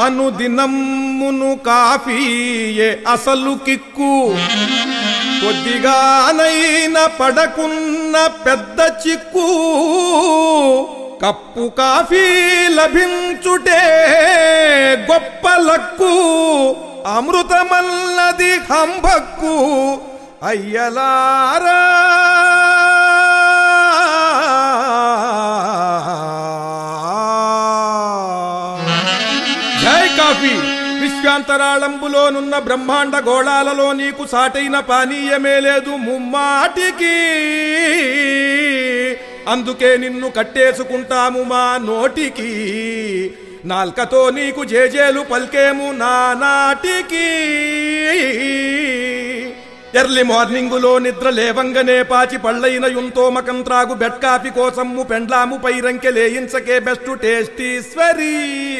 అనుదినమ్మును కాఫీయే అసలు కిక్కు కొద్దిగానైన పడకున్న పెద్ద చిక్కు కప్పు కాఫీ లభించుటే గొప్ప లక్కు అమృతమల్లది హంభక్కు అయ్యలారా జై కాఫీ విశ్వాంతరాళంబులోనున్న బ్రహ్మాండ గోళాలలో నీకు సాటైన పానీయమే లేదు ముమ్మాటికి అందుకే నిన్ను కట్టేసుకుంటాము మా నోటికి నాల్కతో నీకు జేజేలు పల్కేము నానాటికి ఎర్లీ మార్నింగులో నిద్ర లేవంగనే పాచి పళ్ళైన యుంతో మకం త్రాగు బెడ్ కాఫీ కోసము పెండ్లాము పైరంకె లేయించకే బెస్ట్ టేస్టీశ్వరీ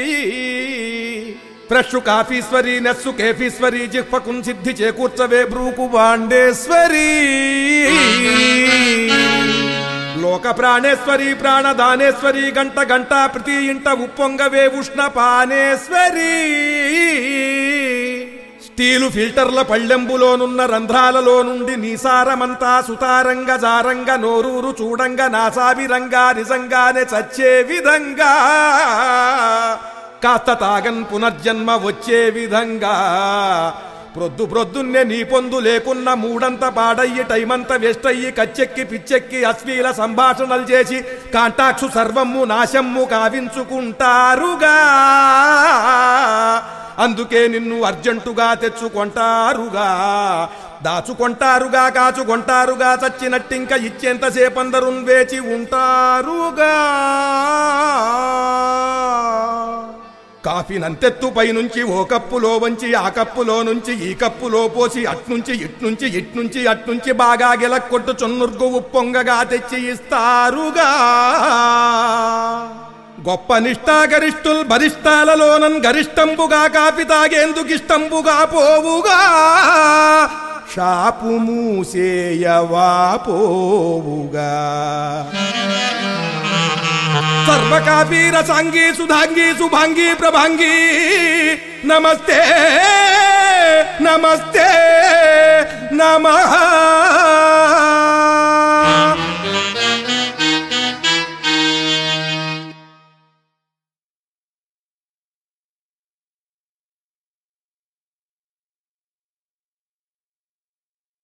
ఫ్రెష్ కాఫీశ్వరి నెస్సు కేఫీశ్వరి జిహ్వకున్ సిద్ధి చేకూర్చవే బ్రూకు వాండేశ్వరి లోక ప్రాణేశ్వరి ప్రాణదానేశ్వరి గంట గంట ప్రతి ఇంట ఉప్పొంగవే ఉష్ణ పానేశ్వరి స్టీలు ఫిల్టర్ల పళ్ళెంబులోనున్న రంధ్రాలలో నుండి నీసారమంతా సుతారంగ జారంగ నోరూరు చూడంగ నాసావిరంగా నిజంగానే చచ్చే విధంగా కాస్త తాగన్ పునర్జన్మ వచ్చే విధంగా ప్రొద్దు ప్రొద్దున్నే నీ పొందు లేకున్న మూడంత పాడయ్యి టైమంత వేస్ట్ అయ్యి కచ్చెక్కి పిచ్చెక్కి అశ్లీల సంభాషణలు చేసి కాంటాక్షు సర్వము నాశమ్ము కావించుకుంటారుగా అందుకే నిన్ను అర్జెంటుగా తెచ్చుకొంటారుగా దాచుకొంటారుగా కాచుకొంటారుగా చచ్చినట్టింక ఇచ్చేంతసేపందరు వేచి ఉంటారుగా కాఫీ నంతెత్తు పైనుంచి ఓ కప్పులో వంచి ఆ కప్పులో నుంచి ఈ కప్పులో పోసి అట్నుంచి ఇట్నుంచి ఇట్నుంచి అట్నుంచి బాగా గెలక్కొట్టు చున్నుర్గు ఉప్పొంగగా తెచ్చి ఇస్తారుగా గొప్ప నిష్ఠాగరిష్ఠుల్ బరిష్టాలలోనన్ గరిష్టంబుగా కాఫీ తాగేందుకిష్టంబుగా పోవుగా షాపు మూసేయవా పోవుగా సర్వకాపీర సాంగీ సుధాంగీ శుభాంగీ ప్రభాంగీ నమస్తే నమస్తే నమః